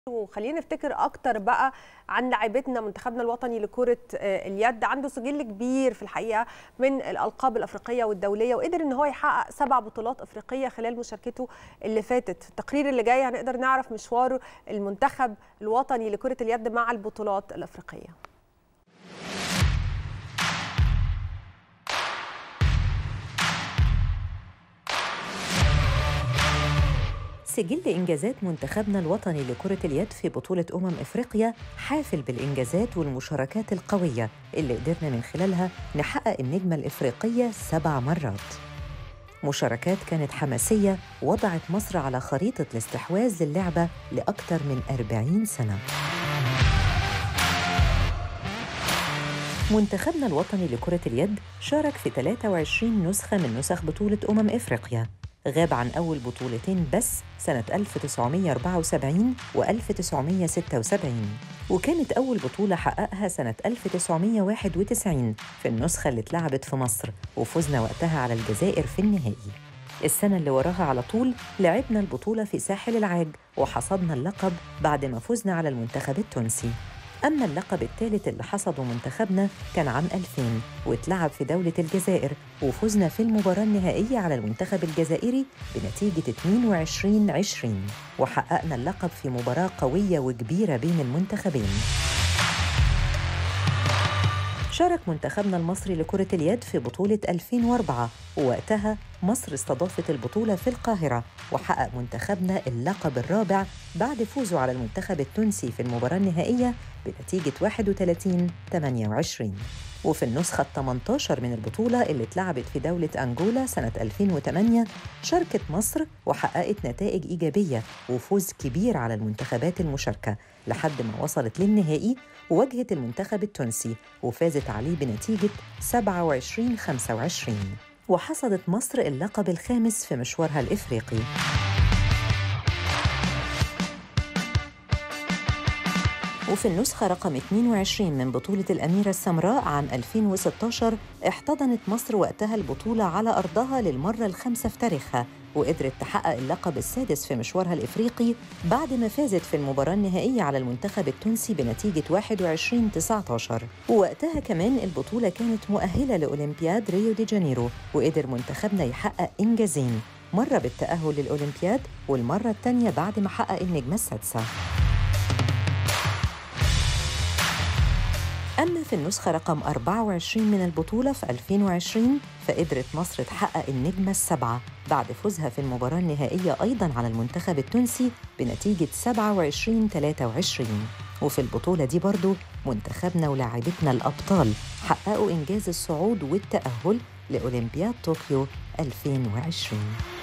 وخلينا نفتكر اكتر بقى عن لاعبتنا منتخبنا الوطني لكره اليد عنده سجل كبير في الحقيقه من الالقاب الافريقيه والدوليه وقدر ان هو يحقق سبع بطولات افريقيه خلال مشاركته اللي فاتت في التقرير اللي جاي هنقدر نعرف مشوار المنتخب الوطني لكره اليد مع البطولات الافريقيه سجل إنجازات منتخبنا الوطني لكرة اليد في بطولة أمم إفريقيا حافل بالإنجازات والمشاركات القوية اللي قدرنا من خلالها نحقق النجمة الإفريقية سبع مرات مشاركات كانت حماسية وضعت مصر على خريطة الاستحواذ للعبة لأكثر من 40 سنة منتخبنا الوطني لكرة اليد شارك في 23 نسخة من نسخ بطولة أمم إفريقيا غاب عن أول بطولتين بس سنة 1974 و 1976 وكانت أول بطولة حققها سنة 1991 في النسخة اللي اتلعبت في مصر وفزنا وقتها على الجزائر في النهائي السنة اللي وراها على طول لعبنا البطولة في ساحل العاج وحصدنا اللقب بعد ما فزنا على المنتخب التونسي أما اللقب الثالث اللي حصده منتخبنا كان عام 2000 واتلعب في دولة الجزائر وفزنا في المباراة النهائية على المنتخب الجزائري بنتيجة 22-20 وحققنا اللقب في مباراة قوية وكبيرة بين المنتخبين شارك منتخبنا المصري لكرة اليد في بطولة 2004 ووقتها مصر استضافت البطولة في القاهرة وحقق منتخبنا اللقب الرابع بعد فوزه على المنتخب التونسي في المباراة النهائية بنتيجة 31-28 وفي النسخة 18 من البطولة اللي اتلعبت في دولة أنجولا سنة 2008 شاركت مصر وحققت نتائج إيجابية وفوز كبير على المنتخبات المشاركة لحد ما وصلت للنهائي وواجهت المنتخب التونسي وفازت عليه بنتيجة 27-25 وحصدت مصر اللقب الخامس في مشوارها الإفريقي وفي النسخة رقم 22 من بطولة الأميرة السمراء عام 2016 احتضنت مصر وقتها البطولة على أرضها للمرة الخامسة في تاريخها وقدرت تحقق اللقب السادس في مشوارها الإفريقي بعد ما فازت في المباراة النهائية على المنتخب التونسي بنتيجة 21-19 ووقتها كمان البطولة كانت مؤهلة لأولمبياد ريو دي جانيرو وقدر منتخبنا يحقق إنجازين مرة بالتأهل للأولمبياد والمرة الثانية بعد ما حقق النجمة السادسة أما في النسخة رقم 24 من البطولة في 2020 فقدرت مصر تحقق النجمة السبعة بعد فوزها في المباراة النهائية أيضاً على المنتخب التونسي بنتيجة 27-23 وفي البطولة دي برضو منتخبنا ولاعبتنا الأبطال حققوا إنجاز الصعود والتأهل لأولمبياد طوكيو 2020